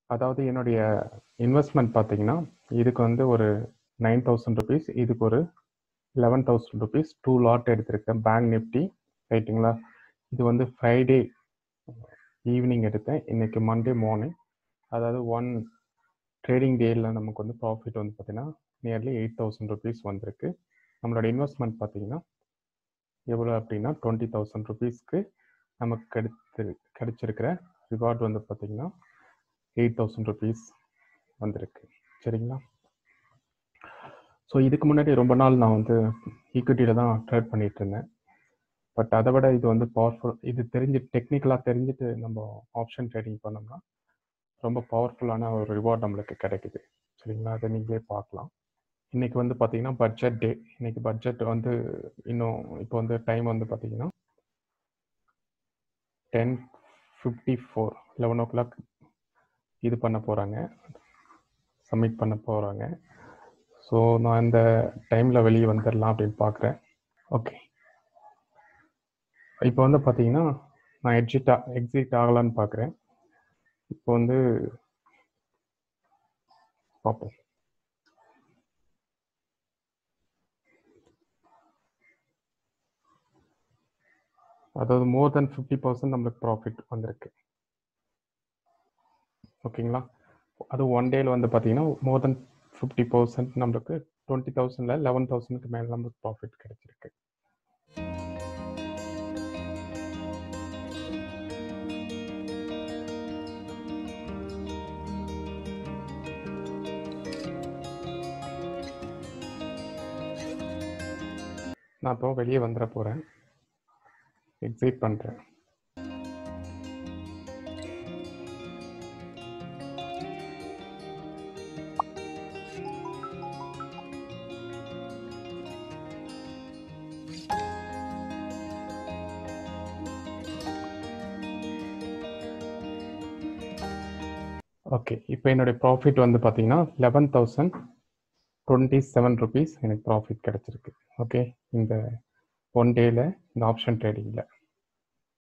அதாவது என்னுடைய இன்வெஸ்ட்மெண்ட் பார்த்தீங்கன்னா இதுக்கு வந்து ஒரு நைன் தௌசண்ட் ருபீஸ் இதுக்கு ஒரு eleven thousand rupees two lot எடுத்திருக்கேன் பேங்க் நிஃப்டி ரைட்டுங்களா இது வந்து ஃப்ரைடே ஈவினிங் எடுத்தேன் இன்னைக்கு மண்டே மார்னிங் அதாவது ஒன் ட்ரேடிங் டேயில் நமக்கு வந்து ப்ராஃபிட் வந்து பார்த்தீங்கன்னா நியர்லி எயிட் தௌசண்ட் ருபீஸ் வந்திருக்கு நம்மளோட இன்வெஸ்ட்மெண்ட் பார்த்தீங்கன்னா எவ்வளோ அப்படின்னா டுவெண்ட்டி தௌசண்ட் ருபீஸ்க்கு நமக்கு கிடைத்து கிடைச்சிருக்கிற ரிவார்ட் வந்து பார்த்தீங்கன்னா எயிட் தௌசண்ட் ருபீஸ் வந்திருக்கு சரிங்களா ஸோ இதுக்கு முன்னாடி ரொம்ப நாள் நான் வந்து ஈக்விட்டியில் தான் ட்ரேட் பண்ணிட்டு இருந்தேன் பட் அதை விட இது வந்து பவர்ஃபுல் இது தெரிஞ்சு டெக்னிக்கலாக தெரிஞ்சுட்டு நம்ம ஆப்ஷன் ட்ரேடிங் பண்ணோம்னா ரொம்ப பவர்ஃபுல்லான ஒரு ரிவார்ட் நம்மளுக்கு கிடைக்குது சரிங்களா அதை நீங்களே பார்க்கலாம் இன்னைக்கு வந்து பார்த்தீங்கன்னா பட்ஜெட் டே இன்னைக்கு பட்ஜெட் வந்து இன்னும் இப்போ வந்து டைம் வந்து பார்த்தீங்கன்னா ten fifty four eleven o'clock இது பண்ண போகிறாங்க சப்மிட் பண்ண போகிறாங்க ஸோ நான் இந்த டைமில் வெளியே வந்துடலாம் அப்படின்னு பார்க்குறேன் ஓகே இப்போ வந்து பார்த்தீங்கன்னா நான் எக்ஸிட் எக்ஸிட் ஆகலான்னு பார்க்குறேன் இப்போ வந்து பார்ப்போம் அதாவது மோர் தென் ஃபிஃப்டி பர்சன்ட் நம்மளுக்கு ப்ராஃபிட் வந்திருக்கு ஓகேங்களா அது ஒன் டேல வந்து பார்த்தீங்கன்னா மோர் தென் ஃபிஃப்டி பர்சன்ட் நம்மளுக்கு டுவெண்ட்டி தௌசண்டில் லெவன் தௌசண்ட்க்கு மேலே நம்மளுக்கு ப்ராஃபிட் கிடைச்சிருக்கு நான் இப்போ வெளியே வந்துட போகிறேன் எக்ஸிட் பண்ணுறேன் ஓகே இப்போ என்னுடைய ப்ராஃபிட் வந்து பார்த்தீங்கன்னா eleven thousand twenty seven rupees எனக்கு ப்ராஃபிட் கிடச்சிருக்கு ஓகே இந்த ஒன் டேயில் இந்த ஆப்ஷன் ட்ரேடிங்கில்